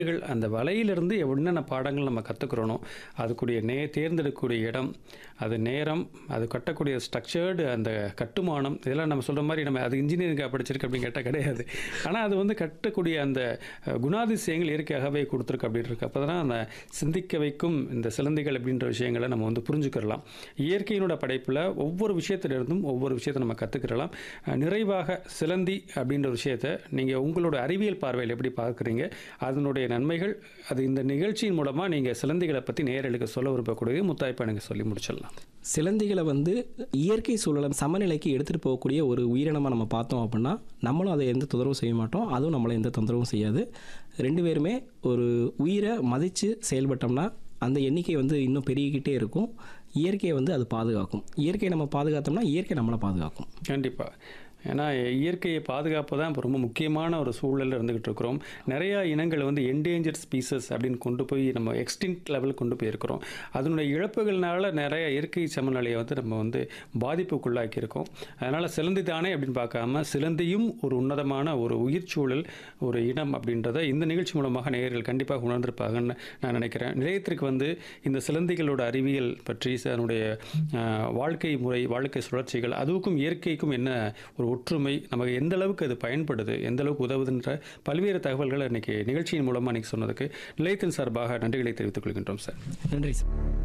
கள் அந்த வலையிலிருந்து என்னென்ன பாடங்கள் நம்ம கற்றுக்குறோனோ அதுக்குரிய நே தேர்ந்தெடுக்கக்கூடிய இடம் அது நேரம் அது கட்டக்கூடிய ஸ்ட்ரக்சர்டு அந்த கட்டுமானம் இதெல்லாம் நம்ம சொல்கிற மாதிரி நம்ம அது இன்ஜினியரிங்காக படிச்சிருக்கு அப்படின்னு கேட்டால் கிடையாது ஆனால் அது வந்து கட்டக்கூடிய அந்த அஹ், குணாதிசயங்கள் இயற்கையாகவே கொடுத்துருக்கு அப்படின்னு இருக்கு அப்போ தான் அந்த சிந்திக்க வைக்கும் இந்த சிலந்திகள் அப்படின்ற விஷயங்களை நம்ம வந்து புரிஞ்சுக்கிறலாம் இயற்கையினோட படைப்பில் ஒவ்வொரு விஷயத்திலிருந்தும் ஒவ்வொரு விஷயத்தை நம்ம கற்றுக்கிறலாம் நிறைவாக சிலந்தி அப்படின்ற விஷயத்தை நீங்கள் உங்களோட அறிவியல் பார்வையில் எப்படி பார்க்குறீங்க அதனுடைய நன்மைகள் அது இந்த நிகழ்ச்சியின் மூலமாக நீங்கள் சிலந்திகளை பற்றி நேரலுக்கு சொல்ல விரும்பக்கூடியது முத்தாய்ப்பா நீங்கள் சொல்லி முடிச்சிடலாம் சிலந்திகளை வந்து இயற்கை சூழலை சமநிலைக்கு எடுத்துகிட்டு போகக்கூடிய ஒரு உயிரினமாக நம்ம பார்த்தோம் அப்படின்னா நம்மளும் அதை எந்த தொந்தரவும் செய்ய மாட்டோம் அதுவும் நம்மளை எந்த தொந்தரவும் செய்யாது ரெண்டு பேருமே ஒரு உயிரை மதித்து செயல்பட்டோம்னா அந்த எண்ணிக்கை வந்து இன்னும் பெருகிக்கிட்டே இருக்கும் இயற்கையை வந்து அது பாதுகாக்கும் இயற்கையை நம்ம பாதுகாத்தோம்னா இயற்கை நம்மளை பாதுகாக்கும் கண்டிப்பாக ஏன்னா இயற்கையை பாதுகாப்பு தான் இப்போ ரொம்ப முக்கியமான ஒரு சூழலில் இருந்துகிட்டு இருக்கிறோம் நிறையா இனங்கள் வந்து என்டேஞ்சர் ஸ்பீசஸ் அப்படின்னு கொண்டு போய் நம்ம எக்ஸ்டிங்க்ட் லெவல் கொண்டு போயிருக்கிறோம் அதனுடைய இழப்புகள்னால நிறைய இயற்கை சமநிலையை வந்து நம்ம வந்து பாதிப்புக்குள்ளாக்கி இருக்கோம் அதனால் சிலந்தி தானே அப்படின்னு பார்க்காம சிலந்தியும் ஒரு உன்னதமான ஒரு உயிர் சூழல் ஒரு இனம் அப்படின்றத இந்த நிகழ்ச்சி மூலமாக நேயர்கள் கண்டிப்பாக உணர்ந்திருப்பாங்கன்னு நான் நினைக்கிறேன் நிலையத்திற்கு வந்து இந்த சிலந்திகளோட அறிவியல் பற்றி அதனுடைய அஹ், வாழ்க்கை முறை வாழ்க்கை சுழற்சிகள் அதுவுக்கும் இயற்கைக்கும் என்ன ஒரு ஒற்றுமை நமக்கு எந்த அளவுக்கு அது பயன்படுது எந்த அளவுக்கு உதவுதுன்ற பல்வேறு தகவல்களை இன்னைக்கு நிகழ்ச்சியின் மூலமாக இன்னைக்கு சொன்னதுக்கு நிலையத்தின் சார்பாக நன்றிகளை தெரிவித்துக் கொள்கின்றோம் சார் நன்றி சார்